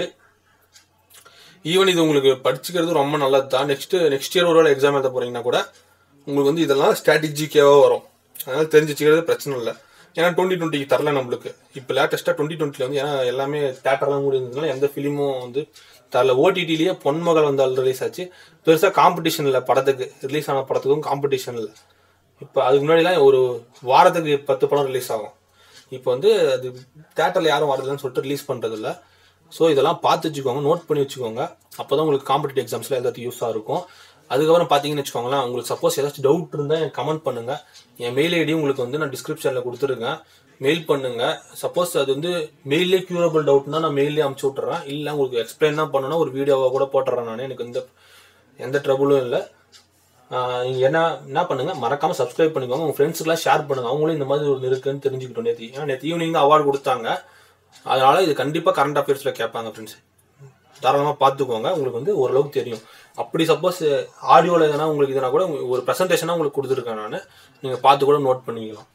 A: ஈவன் இது உங்களுக்கு படிச்சுக்கிறது ரொம்ப நல்லது தான் நெக்ஸ்ட் நெக்ஸ்ட் இயர் ஒரு எக்ஸாம் எழுத போறீங்கன்னா கூட உங்களுக்கு வந்து இதெல்லாம் ஸ்ட்ராட்டஜிக்காக வரும் அதனால தெரிஞ்சு வச்சுக்கிறது பிரச்சனை இல்லை ஏன்னா டுவெண்ட்டி டுவெண்ட்டிக்கு தரல நம்மளுக்கு இப்போ லேட்டஸ்ட்டாக டுவெண்ட்டி டுவெண்ட்டில வந்து ஏன்னா எல்லாமே தேட்டர்லாம் மூடி இருந்ததுனால எந்த ஃபிலிமும் வந்து தரல ஓடிடிலேயே பொன்மகள் வந்தால் ரிலீஸ் ஆச்சு பெருசாக காம்படிஷன் இல்லை படத்துக்கு ரிலீஸ் ஆன படத்துக்கும் காம்படிஷன் இல்லை இப்போ அதுக்கு முன்னாடிலாம் ஒரு வாரத்துக்கு பத்து படம் ரிலீஸ் ஆகும் இப்போ வந்து அது தேட்டரில் யாரும் வரதுலன்னு சொல்லிட்டு ரிலீஸ் பண்ணுறது இல்லை ஸோ இதெல்லாம் பார்த்து வச்சுக்கோங்க நோட் பண்ணி வச்சுக்கோங்க அப்போ தான் உங்களுக்கு காம்படிட்டிவ் எக்ஸாம்ஸில் எல்லாத்துக்கும் யூஸாக இருக்கும் அதுக்கப்புறம் பார்த்தீங்கன்னு வச்சுக்கோங்களேன் உங்களுக்கு சப்போஸ் ஏதாச்சும் டவுட் இருந்தால் எனக்கு கமெண்ட் பண்ணுங்க என் மெயில் ஐடி உங்களுக்கு வந்து நான் டிஸ்கிரிப்ஷனில் கொடுத்துருக்கேன் மெயில் பண்ணுங்க சப்போஸ் அது வந்து மெயிலே கியூரபிள் டவுட்னா நான் மெயிலே அமுச்சு விட்டுறேன் இல்லை உங்களுக்கு எக்ஸ்பிளைன் தான் பண்ணணும்னா ஒரு வீடியோவாக கூட போட்டுறேன் நான் எனக்கு எந்த எந்த ட்ரபுளும் இல்லை நீங்க என்ன என்ன பண்ணுங்க மறக்காம சப்ஸ்கிரைப் பண்ணிக்கோங்க உங்க ஃப்ரெண்ட்ஸ்க்குலாம் ஷேர் பண்ணுங்க அவங்களும் இந்த மாதிரி ஒரு இருக்குன்னு தெரிஞ்சுக்கிட்டோம் நேற்று ஏன்னா நேற்று ஈவினிங் தான் அவார்டு கொடுத்தாங்க அதனால இது கண்டிப்பா கரண்ட் அஃபேர்ஸ்ல கேட்பாங்க ஃப்ரெண்ட்ஸ் தாராளமாக பார்த்துக்கோங்க உங்களுக்கு வந்து ஓரளவுக்கு தெரியும் அப்படி சப்போஸ் ஆடியோவில் எதனா உங்களுக்கு இதனா கூட ஒரு ப்ரெசன்டேஷனாக உங்களுக்கு கொடுத்துருக்கேன் நான் நீங்கள் பார்த்து கூட நோட் பண்ணிக்கலாம்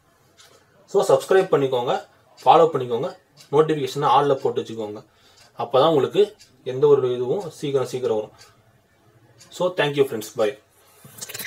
A: ஸோ சப்ஸ்கிரைப் பண்ணிக்கோங்க ஃபாலோ பண்ணிக்கோங்க நோட்டிஃபிகேஷனை ஆளில் போட்டு வச்சுக்கோங்க அப்போ தான் உங்களுக்கு எந்த ஒரு இதுவும் சீக்கிரம் சீக்கிரம் வரும் ஸோ தேங்க்யூ ஃப்ரெண்ட்ஸ் பை